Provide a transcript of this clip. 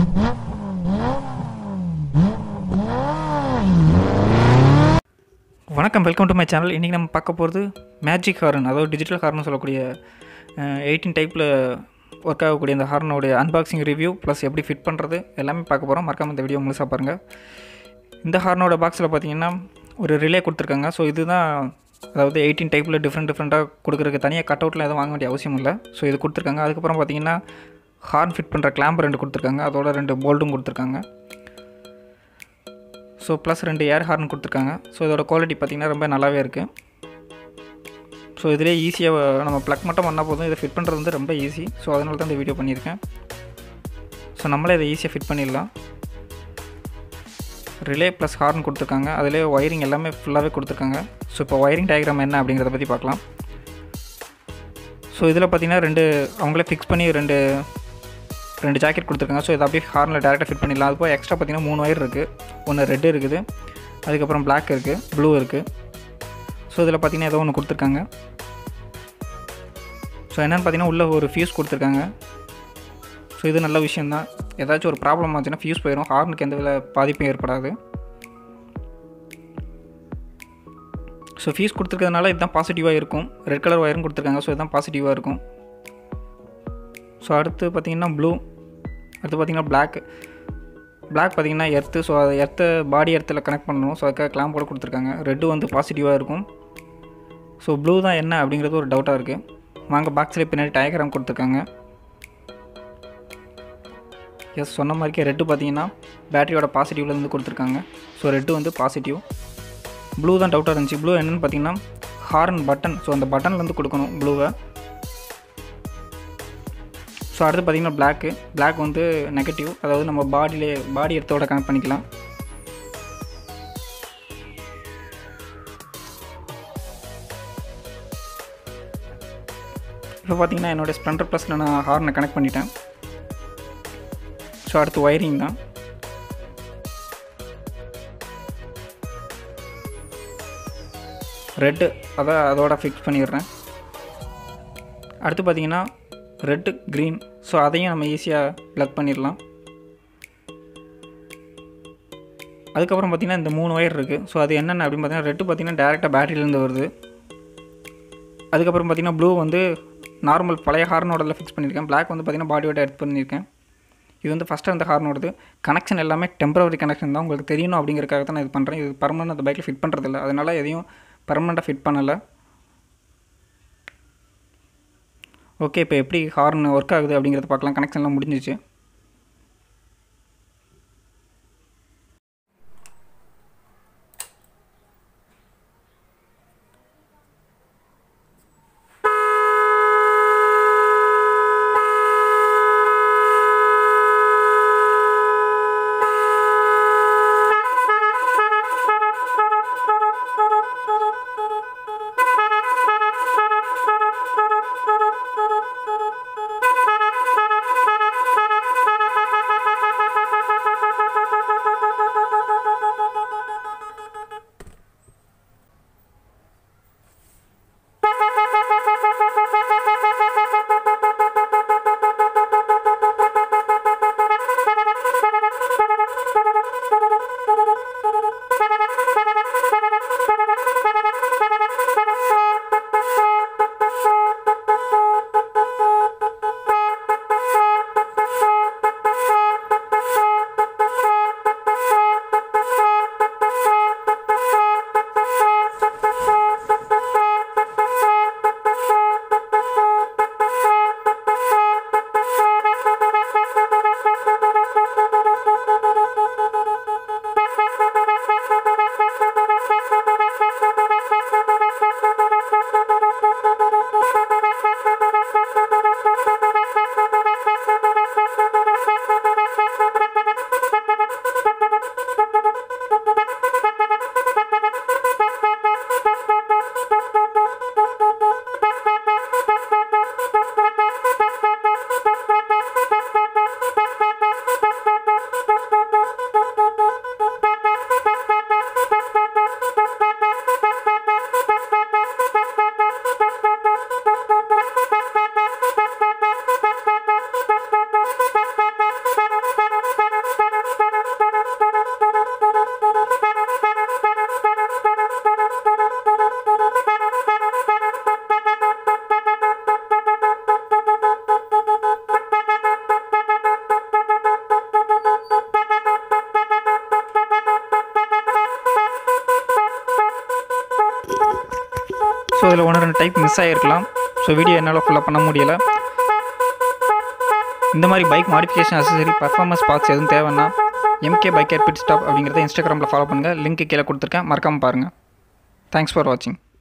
வணக்கம் welcome to my channel இன்றைக்கி நம்ம பார்க்க போகிறது மேஜிக் ஹார்ன் அதாவது டிஜிட்டல் ஹார்னு சொல்லக்கூடிய எயிட்டீன் டைப்பில் ஒர்க் ஆகக்கூடிய அந்த ஹார்னோடைய அன்பாக்சிங் ரிவ்யூ ப்ளஸ் எப்படி ஃபிட் பண்ணுறது எல்லாமே பார்க்க போகிறோம் மறக்காம இந்த வீடியோ முழுசாக பாருங்கள் இந்த ஹார்னோட பாக்ஸில் பார்த்தீங்கன்னா ஒரு ரிலே கொடுத்துருக்காங்க ஸோ இதுதான் அதாவது எயிட்டீன் டைப்பில் டிஃப்ரெண்ட் டிஃப்ரெண்ட்டாக கொடுக்குறதுக்கு தனியாக கட் அவுட்டில் எதுவும் வாங்க வேண்டிய அவசியம் இல்லை ஸோ இது கொடுத்துருக்காங்க அதுக்கப்புறம் பார்த்தீங்கன்னா ஹார்ன் ஃபிட் பண்ணுற கிளாம்ப் ரெண்டு கொடுத்துருக்காங்க அதோட ரெண்டு போல்ட்டும் கொடுத்துருக்காங்க ஸோ ப்ளஸ் ரெண்டு ஏர் ஹார்ன் கொடுத்துருக்காங்க ஸோ இதோட குவாலிட்டி பார்த்திங்கன்னா ரொம்ப நல்லாவே இருக்குது ஸோ இதிலே ஈஸியாக நம்ம ப்ளக் மட்டும் பண்ணால் போதும் இதை ஃபிட் பண்ணுறது வந்து ரொம்ப ஈஸி ஸோ அதனால தான் இந்த வீடியோ பண்ணியிருக்கேன் ஸோ நம்மளே இதை ஈஸியாக ஃபிட் பண்ணிடலாம் ரிலே ப்ளஸ் ஹார்ன் கொடுத்துருக்காங்க அதிலே ஒயரிங் எல்லாமே ஃபுல்லாகவே கொடுத்துருக்காங்க ஸோ இப்போ ஒயரிங் டயக்ராம் என்ன அப்படிங்கிறத பற்றி பார்க்கலாம் ஸோ இதில் பார்த்தீங்கன்னா ரெண்டு அவங்களே ஃபிக்ஸ் பண்ணி ரெண்டு ரெண்டு ஜாக்கெட் கொடுத்துருக்காங்க ஸோ இதை அப்படியே ஹார்னில் டேரெக்டாக ஃபிட் பண்ணிடலாம் அது போய் எக்ஸ்ட்ரா பார்த்தீங்கன்னா மூணு ஒயர் இருக்குது ஒன்று ரெட்டு இருக்குது அதுக்கப்புறம் பிளாக் இருக்குது ப்ளூ இருக்குது ஸோ இதில் பார்த்தீங்கன்னா ஏதோ ஒன்று கொடுத்துருக்காங்க ஸோ என்னென்னு பார்த்தீங்கன்னா உள்ளே ஒரு ஃபியூஸ் கொடுத்துருக்காங்க ஸோ இது நல்ல விஷயந்தான் ஏதாச்சும் ஒரு ப்ராப்ளம் ஆச்சுன்னா ஃபியூஸ் போயிடும் ஹார்னுக்கு எந்த வித பாதிப்பும் ஏற்படாது ஸோ ஃபீஸ் கொடுத்துருக்கிறதுனால இதுதான் பாசிட்டிவாக இருக்கும் ரெட் கலர் ஒயரும் கொடுத்துருக்காங்க ஸோ இதுதான் பாசிட்டிவாக இருக்கும் ஸோ அடுத்து பார்த்திங்கன்னா ப்ளூ அடுத்து பார்த்திங்கன்னா பிளாக் பிளாக் பார்த்திங்கன்னா எர்த்து ஸோ அதை எர்த்தை பாடி எர்த்தில் கனெக்ட் பண்ணணும் ஸோ அதுக்காக கிளாம் கூட கொடுத்துருக்காங்க ரெட்டு வந்து பாசிட்டிவாக இருக்கும் ஸோ ப்ளூ தான் என்ன அப்படிங்கிறது ஒரு டவுட்டாக இருக்குது வாங்க பாக்ஸில் பின்னாடி டயக்ராம் கொடுத்துருக்காங்க எஸ் சொன்ன மாதிரிக்கே ரெட்டு பார்த்தீங்கன்னா பேட்டரியோட பாசிட்டிவ்லேருந்து கொடுத்துருக்காங்க ஸோ ரெட்டு வந்து பாசிட்டிவ் ப்ளூ தான் டவுட்டாக இருந்துச்சு ப்ளூ என்னென்னு பார்த்தீங்கன்னா ஹார்ன் பட்டன் ஸோ அந்த பட்டன்லேருந்து கொடுக்கணும் ப்ளூவை ஸோ அடுத்து பார்த்திங்கன்னா பிளாக்கு பிளாக் வந்து நெகட்டிவ் அதாவது நம்ம பாடியிலே பாடி எடுத்தோட கனெக்ட் பண்ணிக்கலாம் இப்போ பார்த்தீங்கன்னா என்னோடய ஸ்ப்ளெண்டர் ப்ளஸில் நான் ஹார்னை கனெக்ட் பண்ணிட்டேன் ஸோ அடுத்து ஒயரிங் தான் ரெட்டு அதை அதோட ஃபிக்ஸ் பண்ணிடுறேன் அடுத்து பார்த்தீங்கன்னா ரெட்டு க்ரீன் ஸோ அதையும் நம்ம ஈஸியாக ப்ளக் பண்ணிடலாம் அதுக்கப்புறம் பார்த்திங்கன்னா இந்த மூணு ஒயர் இருக்குது ஸோ அது என்னென்ன அப்படின்னு பார்த்தீங்கன்னா ரெட்டு பார்த்திங்கன்னா டேரெக்டாக பேட்டரியிலேருந்து வருது அதுக்கப்புறம் பார்த்திங்கன்னா ப்ளூ வந்து நார்மல் பழைய ஹார்னோடல ஃபிக்ஸ் பண்ணியிருக்கேன் பிளாக் வந்து பார்த்திங்கன்னா பாடியோட எடுத்து பண்ணியிருக்கேன் இது வந்து ஃபஸ்ட்டு அந்த ஹார்னோடது கனெக்ஷன் எல்லாமே டெம்பரவரி கனெக்ஷன் தான் உங்களுக்கு தெரியணும் அப்படிங்கிறக்காக தான் நான் இது பண்ணுறேன் இது பர்மனெண்ட் அந்த பைக்கில் ஃபிட் பண்ணுறதில்ல அதனால் எதையும் பர்மனெண்ட்டாக ஃபிட் பண்ணலை ஓகே இப்போ எப்படி ஹார்ன் ஒர்க் ஆகுது அப்படிங்கிறத பார்க்கலாம் கனெக்ஷன்லாம் முடிஞ்சிச்சு ஸோ அதில் ஒன்று ரெண்டு டைப் மிஸ் ஆகிருக்கலாம் ஸோ வீடியோ என்னால் ஃபுல்லாக பண்ண முடியலை இந்த மாதிரி bike modification accessory performance parts எதுவும் தேவைன்னா எம்கே பைக்கர் பிட் ஸ்டாப் அப்படிங்கிறத இன்ஸ்டாகிராமில் ஃபாலோ பண்ணுங்கள் லிங்க் கீழே கொடுத்துருக்கேன் மறக்காமல் பாருங்கள் தேங்க்ஸ் ஃபார் வாட்சிங்